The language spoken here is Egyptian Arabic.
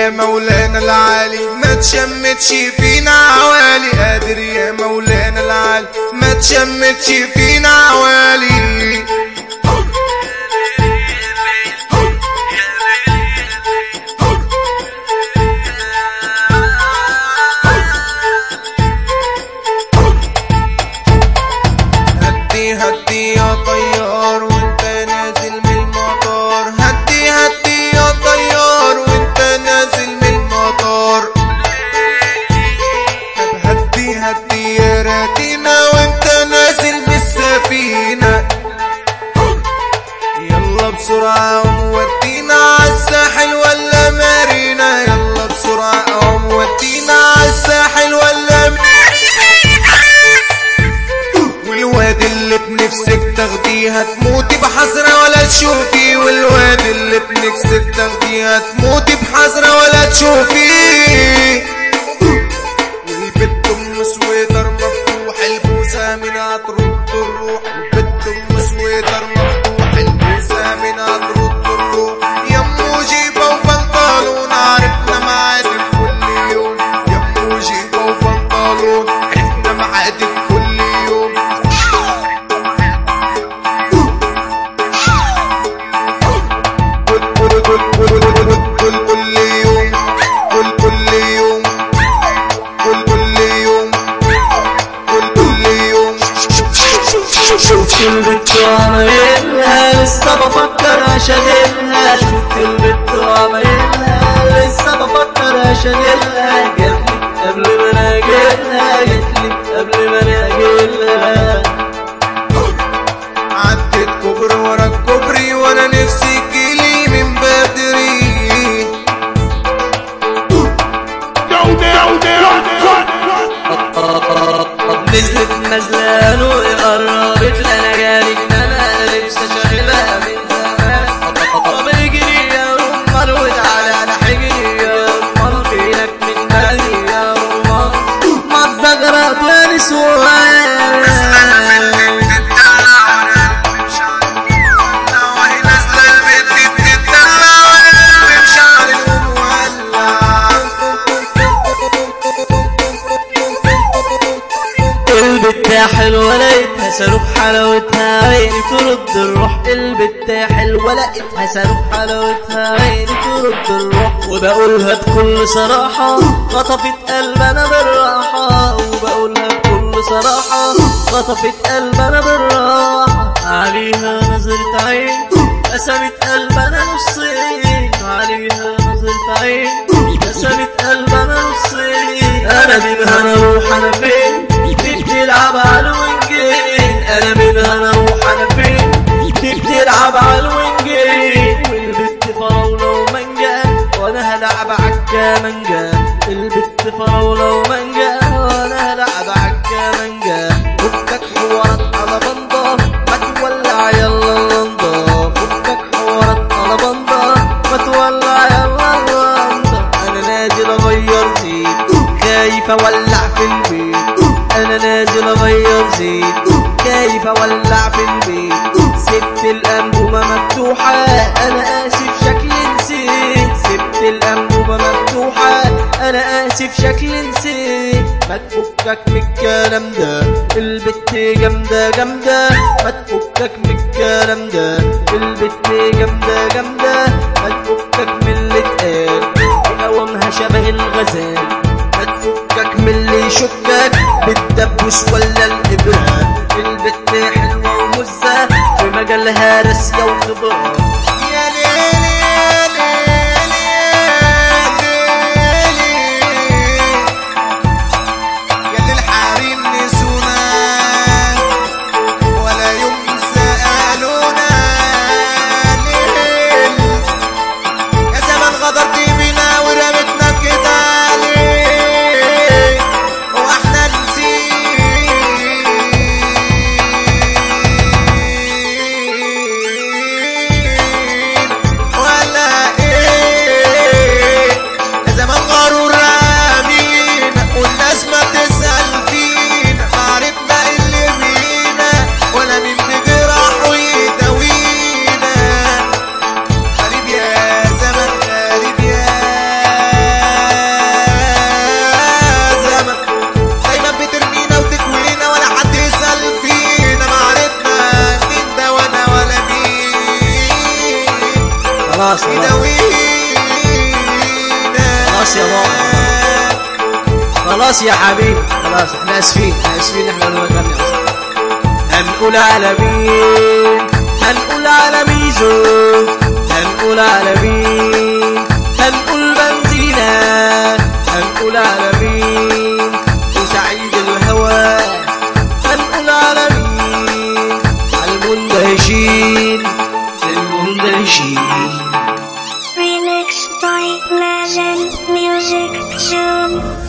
يا مولانا العالي ما تشمتش فينا عوالي قادر يا مولانا العالي ما تشمتش فينا عوالي هدي هدي يا طيار وانت نازل من المطار هدي هدي يا طيار وانت نازل من المطار طب هدي هدي يا راتينا وانت نازل من السفينة يلا بسرعة ومودينا عالساحل ولا مارينا يلا بسرعة ومودينا عالساحل ولا مارينا والواد اللي بنفسك تاخديها تموتي بحسرة ولا تشوفي والواد اللي بنفسك تاخديها تموتي بحسرة ولا تشوفي والبت ام سويدر مفتوح البوسة منها ترد الروح البت ام سويدر مفتوح البوسة منها ترد الروح يمو جيبة وبنطلون عرفنا معادك كل يوم يمو جيبة وبنطلون عرفنا معادك كل يوم كل كل كل كل كل كل كل يوم كل كل يوم كل كل يوم كل كل يوم شفت البت وعمايلها لسه بفكر اشغلها شفت البت وعمايلها لسه بفكر اشغلها جاتلي قبل ما انا اجيلها جاتلي قبل ما انا اجيلها عدت كوبري ورا الكوبري وانا نفسي تجيلي من بدري نزلت نزلان وقربت لنا جالي ان انا نفسي اشغلها من زمان طب اجري يا رمان وتعالى على حجري يا رمان فينك من بالي يا رمان ما تزغرط يا نسوان وهي نازلة البنت بتدلع وانا بشعر البت حلوة لقيتها صاروخ حلاوتها عيني ترد الروح البت حلوة لقيتها صاروخ حلاوتها عيني ترد الروح وبقولها بكل صراحة خطفت قلبنا بالراحة وبقولها بكل صراحة خطفت قلبنا بالراحة عليها نظرة عين قسمت قلبنا نصين عليها نظرة عين قسمت قلبنا نصين انا منها انا اروح انا فين بتلعب على الوينجين انا منها انا اروح انا فين بتلعب على الوينجين والبت فراولة ومانجا وانا هلعب عالكمانجا البت فراولة ومانجا وانا هلعب عالكمانجا فكك حوارات على بنضة ما تولع يلا اللنضة فكك حوارات على بنضة ما تولع يلا اللنضة انا نازل اغير زيت خايف اولع في البيت انا نازل اغير زيت خايف اولع في البيت سبت الانبوبة مفتوحة انا اسف شكلي نسيت سبت الانبوبة مفتوحة انا اسف شكلي نسيت ما تفكك من الكلام ده البت جامدة جامدة ما تفكك من الكلام ده البت جامدة جامدة ما تفكك من اللي اتقال بقوامها شبه الغزال ما تفكك من اللي يشكك بالدبوس ولا الإبرة البت حلوة ومزة في مجالها راسية وخبرة يا ليل يا ليل يا ليل يا للحريم نسونا ولا يوم سألونا ليل يا زمان غدرت بينا ورمتنا كده ليه واحنا نسينا خلاص يا حبيبي خلاص احنا اسفين احنا اسفين احنا ولا نغني أصلاً. هنقول على مين هنقول على ميزو هنقول على مين هنقول بنزينة هنقول على مين وسعيد الهوى هنقول على مين على المندهشين المندهشين Remix by Legend Music Zoom.